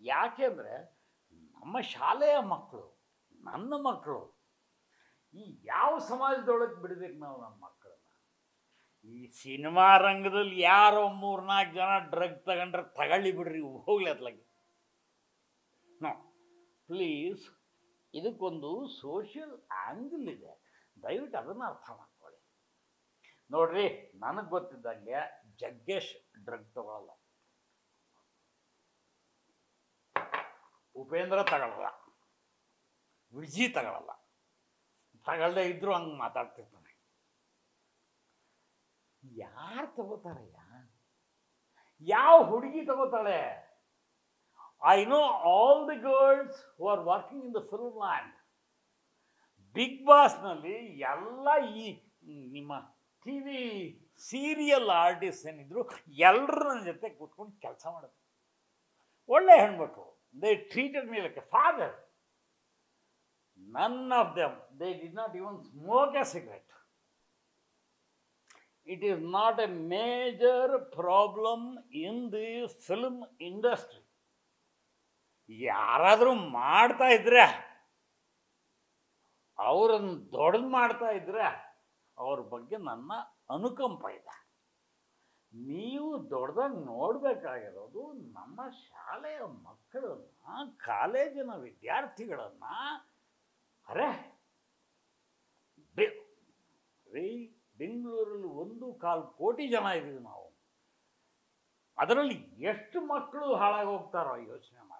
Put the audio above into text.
ಯಾಕೆಂದರೆ ನಮ್ಮ ಶಾಲೆಯ ಮಕ್ಕಳು ನನ್ನ ಮಕ್ಕಳು ಈ ಯಾವ ಸಮಾಜದೊಳಗೆ ಬಿಡ್ಬೇಕು ನಾವು ನಮ್ಮ ಮಕ್ಕಳನ್ನ ಈ ಸಿನಿಮಾ ರಂಗದಲ್ಲಿ ಯಾರೋ ಮೂರ್ನಾಲ್ಕು ಜನ ಡ್ರಗ್ ತಗೊಂಡ್ರೆ ತಗೊಳ್ಳಿ ಬಿಡ್ರಿ ಹೋಗ್ಲಿ ಅತ್ಲಾಗೆ ನೋ ಪ್ಲೀಸ್ ಇದಕ್ಕೊಂದು ಸೋಷಿಯಲ್ ಆ್ಯಂಗಲ್ ಇದೆ ದಯವಿಟ್ಟು ಅದನ್ನು ಅರ್ಥ ಮಾಡ್ಕೊಳ್ಳಿ ನೋಡ್ರಿ ನನಗೆ ಗೊತ್ತಿದ್ದಂಗೆ ಜಗ್ಗೇಶ್ ಡ್ರಗ್ ತಗೊಳ್ಳಲ್ಲ ಉಪೇಂದ್ರ ತಗೊಳ್ಳಲ್ಲ ವಿಜಿ ತಗೊಳ್ಳಲ್ಲ ತಗೊಳ್ಳದೆ ಇದ್ರು ಹಂಗೆ ಮಾತಾಡ್ತಿರ್ತಾನೆ ಯಾರು ತಗೋತಾರಯ್ಯ ಯಾವ ಹುಡುಗಿ ತಗೋತಾಳೆ I know all the girls who are working in the film land big ಬಾಸ್ನಲ್ಲಿ ಎಲ್ಲ ಈ ನಿಮ್ಮ ಟಿ ವಿ ಸೀರಿಯಲ್ ಆರ್ಟಿಸ್ಟ್ ಏನಿದ್ರು ಎಲ್ಲರೂ ನನ್ನ ಜೊತೆ ಕೂತ್ಕೊಂಡು ಕೆಲಸ ಮಾಡೋದು ಒಳ್ಳೆ ಹೆಣ್ಮಕ್ಳು they treated me like a father none of them they did not even smoke a cigarette it is not a major problem in the film industry ಯಾರಾದರೂ ಮಾಡ್ತಾ ಇದ್ರೆ ಅವರನ್ನು ದೊಡ್ಡದು ಮಾಡ್ತಾ ಇದ್ರೆ ಅವ್ರ ಬಗ್ಗೆ ನನ್ನ ಅನುಕಂಪ ಇದೆ ನೀವು ದೊಡ್ಡದಾಗಿ ನೋಡಬೇಕಾಗಿರೋದು ನಮ್ಮ ಶಾಲೆಯ ಮಕ್ಕಳನ್ನ ಕಾಲೇಜಿನ ವಿದ್ಯಾರ್ಥಿಗಳನ್ನ ಅರೆ ಬೆ- ರೀ ಬೆಂಗಳೂರಲ್ಲಿ ಒಂದು ಕಾಲು ಕೋಟಿ ಜನ ಇದ್ದೀವಿ ನಾವು ಅದರಲ್ಲಿ ಎಷ್ಟು ಮಕ್ಕಳು ಹಾಳಾಗಿ ಹೋಗ್ತಾರೋ ಯೋಚನೆ ಮಾಡಿ